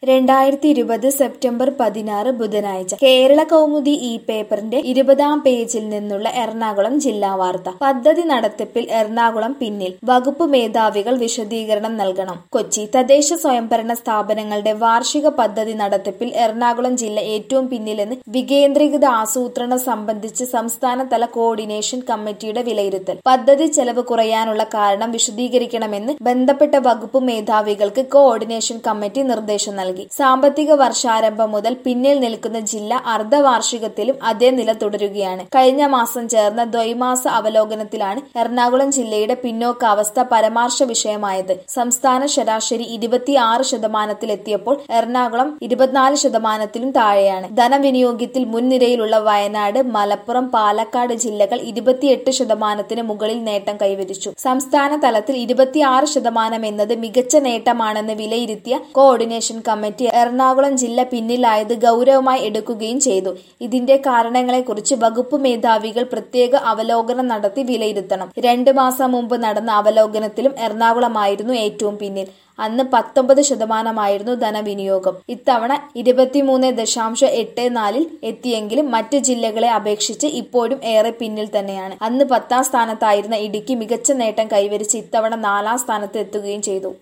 രണ്ടായിരത്തി ഇരുപത് സെപ്റ്റംബർ പതിനാറ് ബുധനാഴ്ച കേരള കൗമുദി ഈ പേപ്പറിന്റെ ഇരുപതാം പേജിൽ നിന്നുള്ള എറണാകുളം ജില്ലാ വാർത്ത പദ്ധതി നടത്തിപ്പിൽ എറണാകുളം പിന്നിൽ വകുപ്പ് മേധാവികൾ വിശദീകരണം നൽകണം കൊച്ചി തദ്ദേശ സ്വയംഭരണ സ്ഥാപനങ്ങളുടെ വാർഷിക പദ്ധതി നടത്തിപ്പിൽ എറണാകുളം ജില്ല ഏറ്റവും പിന്നിലെന്ന് വികേന്ദ്രീകൃത ആസൂത്രണം സംബന്ധിച്ച് സംസ്ഥാനതല കോർഡിനേഷൻ കമ്മിറ്റിയുടെ വിലയിരുത്തൽ പദ്ധതി ചെലവ് കുറയാനുള്ള കാരണം വിശദീകരിക്കണമെന്ന് ബന്ധപ്പെട്ട വകുപ്പ് മേധാവികൾക്ക് കോർഡിനേഷൻ കമ്മിറ്റി നിർദ്ദേശം നൽകി സാമ്പത്തിക വർഷാരംഭം മുതൽ പിന്നിൽ നിൽക്കുന്ന ജില്ല അർദ്ധവാർഷികത്തിലും അതേ നില തുടരുകയാണ് കഴിഞ്ഞ മാസം ചേർന്ന ദ്വൈമാസ അവലോകനത്തിലാണ് എറണാകുളം ജില്ലയുടെ പിന്നോക്കാവസ്ഥ പരമാർശ വിഷയമായത് സംസ്ഥാന ശരാശരി ഇരുപത്തിയാറ് ശതമാനത്തിലെത്തിയപ്പോൾ എറണാകുളം ഇരുപത്തിനാല് ശതമാനത്തിലും താഴെയാണ് ധനവിനിയോഗത്തിൽ മുൻനിരയിലുള്ള വയനാട് മലപ്പുറം പാലക്കാട് ജില്ലകൾ ഇരുപത്തിയെട്ട് ശതമാനത്തിന് മുകളിൽ നേട്ടം കൈവരിച്ചു സംസ്ഥാന തലത്തിൽ ഇരുപത്തിയാറ് ശതമാനം എന്നത് മികച്ച നേട്ടമാണെന്ന് വിലയിരുത്തിയ കോർഡിനേഷൻ കമ്മിറ്റി എറണാകുളം ജില്ല പിന്നിലായത് ഗൗരവമായി എടുക്കുകയും ചെയ്തു ഇതിന്റെ കാരണങ്ങളെക്കുറിച്ച് വകുപ്പ് മേധാവികൾ പ്രത്യേക അവലോകനം നടത്തി വിലയിരുത്തണം രണ്ടു മാസം മുമ്പ് നടന്ന അവലോകനത്തിലും എറണാകുളമായിരുന്നു ഏറ്റവും പിന്നിൽ അന്ന് പത്തൊമ്പത് ശതമാനമായിരുന്നു ധനവിനിയോഗം ഇത്തവണ ഇരുപത്തിമൂന്ന് ദശാംശം എട്ട് നാലിൽ എത്തിയെങ്കിലും മറ്റ് ജില്ലകളെ അപേക്ഷിച്ച് ഇപ്പോഴും ഏറെ പിന്നിൽ തന്നെയാണ് അന്ന് പത്താം സ്ഥാനത്തായിരുന്ന ഇടുക്കി മികച്ച നേട്ടം കൈവരിച്ച് ഇത്തവണ നാലാം സ്ഥാനത്ത് എത്തുകയും ചെയ്തു